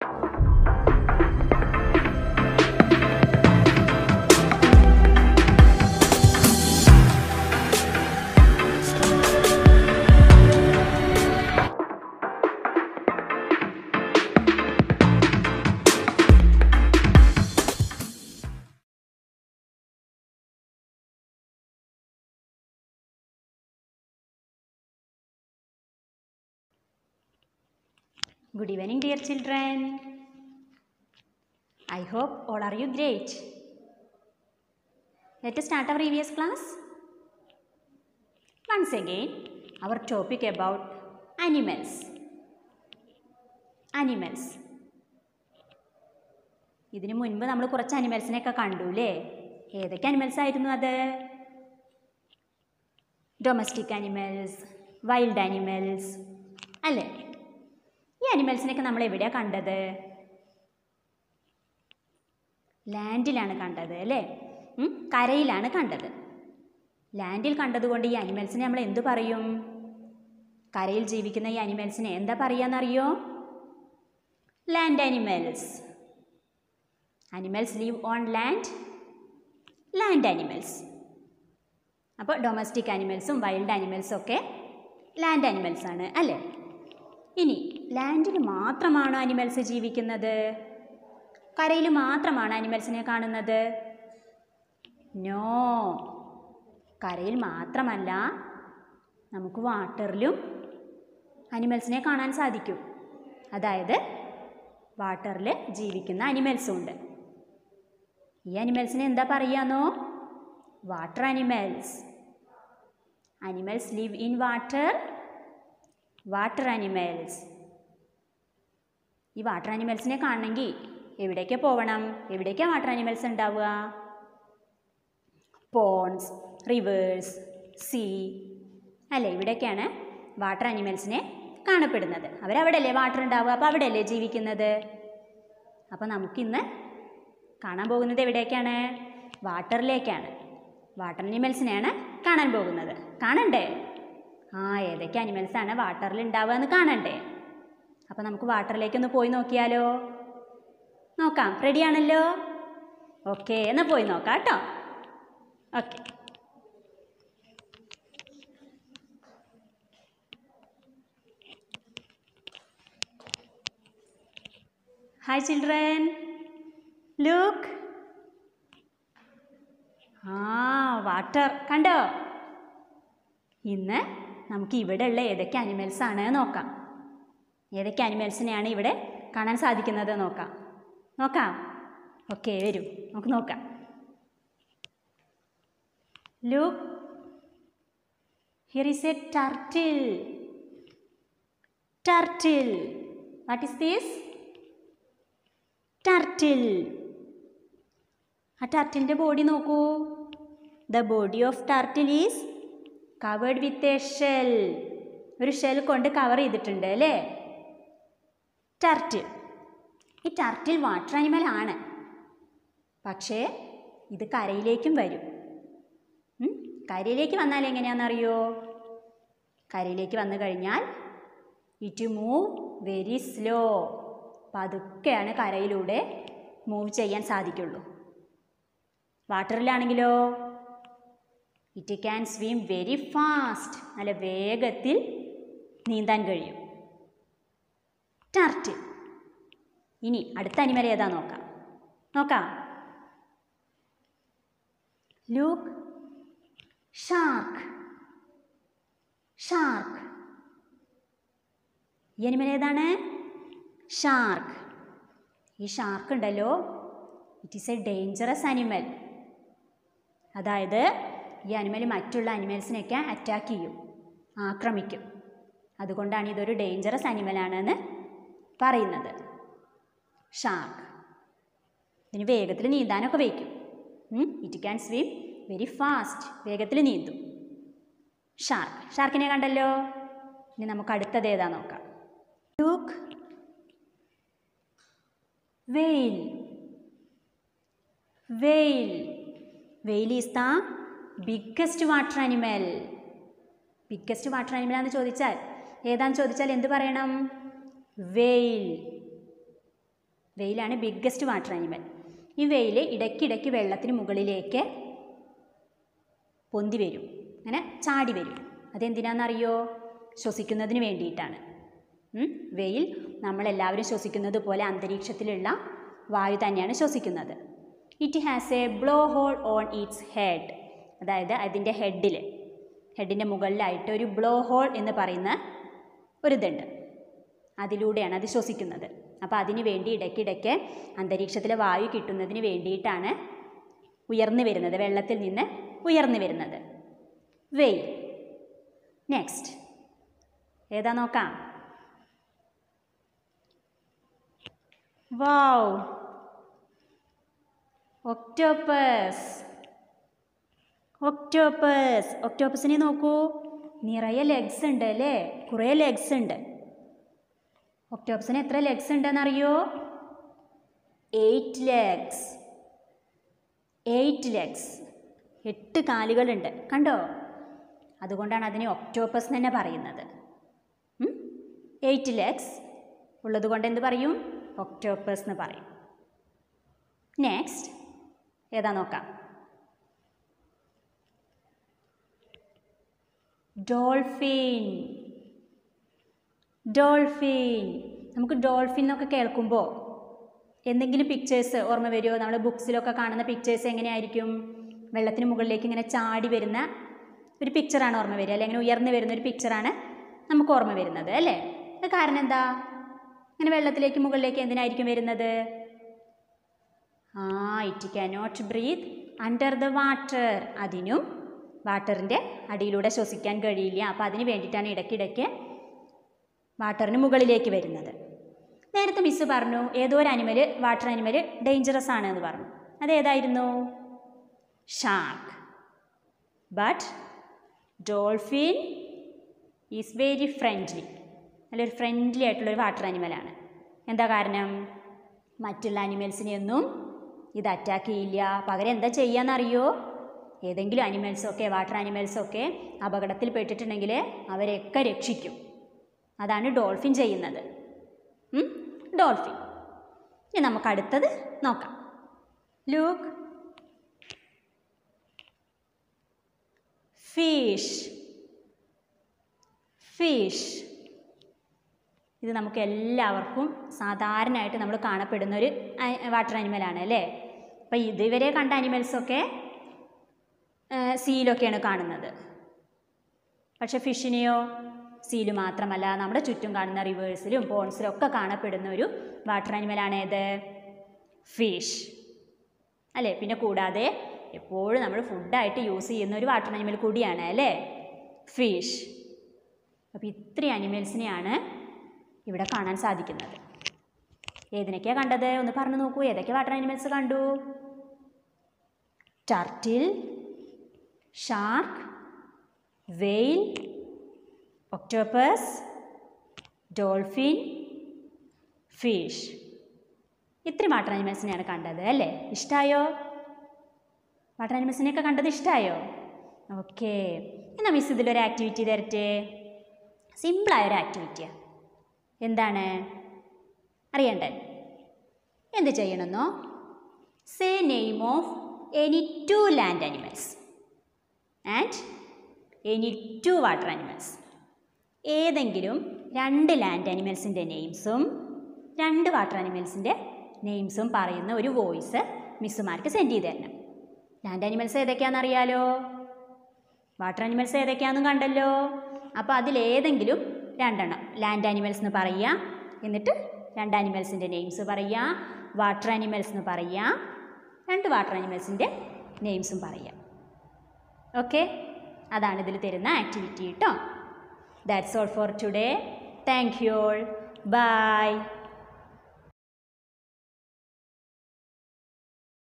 Good evening, dear children. I hope all are you great. Let us start our previous class. Once again, our topic about animals. Animals. ഇതിനു മുൻപ് നമ്മൾ കുറച്ച് അനിമൽസിനെയൊക്കെ കണ്ടു അല്ലേ ഏതൊക്കെ animals ആയിരുന്നു അത് ഡൊമസ്റ്റിക് അനിമൽസ് വൈൽഡ് അനിമൽസ് അല്ലേ ഈ അനിമൽസിനൊക്കെ നമ്മൾ എവിടെയാണ് കണ്ടത് ലാൻഡിലാണ് കണ്ടത് അല്ലേ ഉം, കരയിലാണ് കണ്ടത് ലാൻഡിൽ കണ്ടതുകൊണ്ട് ഈ അനിമൽസിനെ നമ്മൾ എന്തു പറയും കരയിൽ ജീവിക്കുന്ന ഈ അനിമൽസിനെ എന്താ പറയാന്നറിയോ land animals animals live on land land animals അപ്പോൾ ഡൊമസ്റ്റിക് അനിമൽസും വൈൽഡ് അനിമൽസും ഒക്കെ ലാൻഡ് അനിമൽസ് ആണ് അല്ലേ ഇനി ലാൻഡിൽ മാത്രമാണോ അനിമൽസ് ജീവിക്കുന്നത് കരയിൽ മാത്രമാണ് അനിമൽസിനെ കാണുന്നത് നോ കരയിൽ മാത്രമല്ല നമുക്ക് വാട്ടറിലും അനിമൽസിനെ കാണാൻ സാധിക്കും അതായത് വാട്ടറിൽ ജീവിക്കുന്ന അനിമൽസും ഉണ്ട് ഈ അനിമൽസിനെ എന്താ പറയാന്നോ water animals animals live in water water animals ഈ വാട്ടർ അനിമൽസിനെ കാണണമെങ്കിൽ എവിടേക്ക് പോകണം എവിടേക്കാണ് വാട്ടർ അനിമൽസ് ഉണ്ടാവുക പോൺസ് റിവേഴ്സ് സീ അല്ലേ ഇവിടെയൊക്കെയാണ് വാട്ടർ അനിമൽസിനെ കാണപ്പെടുന്നത് അവരവിടെ അല്ലേ വാട്ടർ ഉണ്ടാവുക അപ്പോൾ അവിടെ അല്ലേ ജീവിക്കുന്നത് അപ്പോൾ നമുക്കിന്ന് കാണാൻ പോകുന്നത് എവിടേക്കാണ് വാട്ടറിലേക്കാണ് വാട്ടർ അനിമൽസിനെയാണ് കാണാൻ പോകുന്നത് കാണണ്ടേ ആ ഏതൊക്കെ അനിമൽസാണ് വാട്ടറിൽ ഉണ്ടാവുക എന്ന് കാണണ്ടേ അപ്പോൾ നമുക്ക് വാട്ടറിലേക്കൊന്ന് പോയി നോക്കിയാലോ നോക്കാം റെഡിയാണല്ലോ ഓക്കെ എന്നാൽ പോയി നോക്കാം കേട്ടോ ഓക്കെ ഹായ് ചിൽഡ്രൻ ലുക്ക് ആ വാട്ടർ കണ്ടോ ഇന്ന് നമുക്ക് ഇവിടെയുള്ള ഏതൊക്കെ അനിമൽസ് ആണ് നോക്കാം ഏതൊക്കെ അനിമൽസിനെയാണ് ഇവിടെ കാണാൻ സാധിക്കുന്നത് നോക്കാം നോക്കാം ഓക്കെ വരൂ നമുക്ക് നോക്കാം look here is a turtle turtle what is this turtle ആ ടർട്ടിൻ്റെ ബോഡി നോക്കൂ the body of turtle is covered with a shell ഒരു ഷെൽ കൊണ്ട് കവർ ചെയ്തിട്ടുണ്ട് അല്ലേ ടർട്ടിൽ ഈ ടർട്ടിൽ വാട്ടർ അനിമൽ ആണ് പക്ഷേ ഇത് കരയിലേക്കും വരും ഉം? കരയിലേക്ക് വന്നാൽ എങ്ങനെയാണെന്നറിയോ കരയിലേക്ക് വന്നു കഴിഞ്ഞാൽ ഇറ്റ് മൂവ് വെരി സ്ലോ പതുക്കെയാണ് കരയിലൂടെ മൂവ് ചെയ്യാൻ സാധിക്കുള്ളൂ വാട്ടറിലാണെങ്കിലോ it can swim very fast നല്ല വേഗത്തിൽ നീന്താൻ കഴിയും ടർട്ടിൽ ഇനി അടുത്ത അനിമൽ ഏതാ നോക്കാം നോക്കാം ലൂക്ക് ഷാർക്ക് ഷാർക്ക് ഈ അനിമൽ ഏതാണ് ഷാർക്ക് ഈ ഷാർക്ക് ഉണ്ടല്ലോ it is a dangerous animal അതായത് ഈ അനിമൽ മറ്റുള്ള അനിമൽസിനെയൊക്കെ അറ്റാക്ക് ചെയ്യും ആക്രമിക്കും അതുകൊണ്ടാണ് ഇതൊരു ഡേഞ്ചറസ് അനിമലാണെന്ന് പറയുന്നത് ഷാർക്ക് ഇതിന് വേഗത്തിൽ നീന്താനൊക്കെ വയ്ക്കും it can swim very fast വേഗത്തിൽ നീന്തും ഷാർക്ക് ഷാർക്കിനെ കണ്ടല്ലോ ഇനി നമുക്ക് അടുത്തത് ഏതാ നോക്കാം look whale whale whale is the biggest water animal biggest water animal എന്ന് ചോദിച്ചാൽ ഏതാന്ന് ചോദിച്ചാൽ എന്ത് പറയണം വെയിൽ വെയിലാണ് ബിഗ്ഗസ്റ്റ് വാട്ടർ ആനിമൽ ഈ വെയിൽ ഇടയ്ക്കിടയ്ക്ക് വെള്ളത്തിന് മുകളിലേക്ക് പൊന്തി വരും അങ്ങനെ ചാടി വരും അതെന്തിനാണെന്നറിയോ ശ്വസിക്കുന്നതിന് വേണ്ടിയിട്ടാണ് ഉം? വെയിൽ നമ്മളെല്ലാവരും ശ്വസിക്കുന്നത് പോലെ അന്തരീക്ഷത്തിലുള്ള വായു തന്നെയാണ് ശ്വസിക്കുന്നത് it has a blow hole on its head അതായത് അതിൻ്റെ ഹെഡിൽ ഹെഡിൻ്റെ മുകളിലായിട്ട് ഒരു ബ്ലോ ഹോൾ എന്ന് പറയുന്ന ഒരിതുണ്ട് അതിലൂടെയാണ് അത് ശ്വസിക്കുന്നത് അപ്പോൾ അതിന് വേണ്ടി ഇടയ്ക്കിടയ്ക്ക് അന്തരീക്ഷത്തിലെ വായു കിട്ടുന്നതിന് വേണ്ടിയിട്ടാണ് ഉയർന്നു വരുന്നത് വെള്ളത്തിൽ നിന്ന് ഉയർന്നു വരുന്നത് വെയിൽ നെക്സ്റ്റ് ഏതാ നോക്കാം വാവ് ഒക്ടോപ്പസ് ഒക്ടോപ്പസ് ഒക്ടോപ്പസിനെ നോക്കൂ നിറയെ ലെഗ്സ് ഉണ്ട് അല്ലേ കുറേ ലെഗ്സ് ഉണ്ട് ഒക്ടോപ്പസിന് എത്ര ലെഗ്സ് ഉണ്ടെന്നറിയോ എയ്റ്റ് ലെഗ്സ് എയ്റ്റ് ലെഗ്സ് എട്ട് കാലുകളുണ്ട് കണ്ടോ അതുകൊണ്ടാണ് അതിനെ ഒക്ടോപ്പസ് തന്നെ പറയുന്നത് എയ്റ്റ് ലെഗ്സ് ഉള്ളത് കൊണ്ട് എന്ത് പറയും ഒക്ടോപ്പസ് എന്ന് പറയും നെക്സ്റ്റ് ഏതാ നോക്കാം ഡോൾഫിൻ ഡോൾഫിൻ നമുക്ക് ഡോൾഫിൻ എന്നൊക്കെ കേൾക്കുമ്പോൾ എന്തെങ്കിലും പിക്ചേഴ്സ് ഓർമ്മ വരുമോ നമ്മുടെ ബുക്സിലൊക്കെ കാണുന്ന പിക്ചേഴ്സ് എങ്ങനെയായിരിക്കും വെള്ളത്തിന് മുകളിലേക്ക് ഇങ്ങനെ ചാടി വരുന്ന ഒരു പിക്ചറാണ് ഓർമ്മ വരിക അല്ലെങ്കിൽ ഉയർന്നു വരുന്ന ഒരു പിക്ചറാണ് നമുക്ക് ഓർമ്മ വരുന്നത് അല്ലേ അത് കാരണം എന്താ ഇങ്ങനെ വെള്ളത്തിലേക്ക് മുകളിലേക്ക് എന്തിനായിരിക്കും വരുന്നത് ആ it cannot breathe under the water അതിനും വാട്ടറിൻ്റെ അടിയിലൂടെ ശ്വസിക്കാൻ കഴിയില്ല അപ്പോൾ അതിന് വേണ്ടിയിട്ടാണ് ഇടയ്ക്കിടയ്ക്ക് വാട്ടറിന് മുകളിലേക്ക് വരുന്നത് നേരത്തെ മിസ്സ് പറഞ്ഞു ഏതോ ഒരു അനിമൽ വാട്ടർ അനിമൽ ഡേഞ്ചറസ് ആണ് എന്ന് പറഞ്ഞു അതേതായിരുന്നു shark but dolphin is very friendly നല്ലൊരു ഫ്രണ്ട്ലി ആയിട്ടുള്ളൊരു വാട്ടർ അനിമലാണ് എന്താ കാരണം മറ്റുള്ള അനിമൽസിനെയൊന്നും ഇത് അറ്റാക്ക് ചെയ്യില്ല പകരം എന്താ ചെയ്യാന്നറിയോ ഏതെങ്കിലും അനിമൽസൊക്കെ വാട്ടർ അനിമൽസൊക്കെ അപകടത്തിൽ പെട്ടിട്ടുണ്ടെങ്കിൽ അവരെയൊക്കെ രക്ഷിക്കും അതാണ് ഡോൾഫിൻ ചെയ്യുന്നത് ഉം? ഡോൾഫിൻ ഇനി നമുക്ക് അടുത്തത് നോക്കാം ലൂക്ക് ഫിഷ് ഫിഷ് ഇത് നമുക്ക് എല്ലാവർക്കും സാധാരണയായിട്ട് നമ്മൾ കാണപ്പെടുന്ന ഒരു വാട്ടർ അനിമലാണ് അല്ലേ അപ്പം ഇതുവരെ കണ്ട അനിമൽസൊക്കെ സീലൊക്കെയാണ് കാണുന്നത് പക്ഷെ ഫിഷിനെയോ സീല് മാത്രമല്ല നമ്മുടെ ചുറ്റും കാണുന്ന റിവേഴ്സിലും പോൺസിലും ഒക്കെ കാണപ്പെടുന്ന ഒരു വാട്ടർ അനിമലാണ് ഏത് ഫിഷ് അല്ലേ പിന്നെ കൂടാതെ എപ്പോഴും നമ്മൾ ഫുഡായിട്ട് യൂസ് ചെയ്യുന്ന ഒരു വാട്ടർ അനിമൽ കൂടിയാണ് അല്ലേ ഫിഷ് അപ്പോൾ ഇത്രയും അനിമൽസിനെയാണ് ഇവിടെ കാണാൻ സാധിക്കുന്നത് ഏതിനൊക്കെയാണ് കണ്ടത് ഒന്ന് പറഞ്ഞു നോക്കൂ ഏതൊക്കെ വാട്ടർ അനിമൽസ് കണ്ടു turtle shark whale octopus dolphin fish ഇത്രയും വാട്ടർ അനിമൽസിനെയാണ് കണ്ടത് അല്ലേ ഇഷ്ടമായോ വാട്ടർ അനിമൽസിനെയൊക്കെ കണ്ടത് ഇഷ്ടമായോ ഓക്കെ എന്നാൽ മിസ് ഇതിലൊരു ആക്ടിവിറ്റി തരട്ടെ സിമ്പിളായ ഒരു ആക്ടിവിറ്റിയാണ് എന്താണ് അറിയണ്ടേ എന്ത് ചെയ്യണമെന്നോ say name of any two land animals and any two water animals ഏതെങ്കിലും രണ്ട് ലാൻഡ് അനിമൽസിൻ്റെ നെയിംസും രണ്ട് വാട്ടർ അനിമൽസിൻ്റെ നെയിംസും പറയുന്ന ഒരു വോയിസ് മിസ്സുമാർക്ക് സെൻഡ് ചെയ്ത് തരണം ലാൻഡ് അനിമൽസ് ഏതൊക്കെയാണെന്നറിയാലോ വാട്ടർ അനിമൽസ് ഏതൊക്കെയാണെന്നും കണ്ടല്ലോ അപ്പോൾ അതിലേതെങ്കിലും രണ്ടെണ്ണം ലാൻഡ് അനിമൽസ് എന്ന് പറയുക എന്നിട്ട് രണ്ട് അനിമൽസിൻ്റെ നെയിംസ് പറയുക വാട്ടർ അനിമൽസ് എന്ന് പറയുക രണ്ട് വാട്ടർ അനിമൽസിൻ്റെ നെയിംസും പറയുക ഓക്കെ അതാണ് ഇതിൽ തരുന്ന ആക്ടിവിറ്റി കേട്ടോ that's all for today thank you all by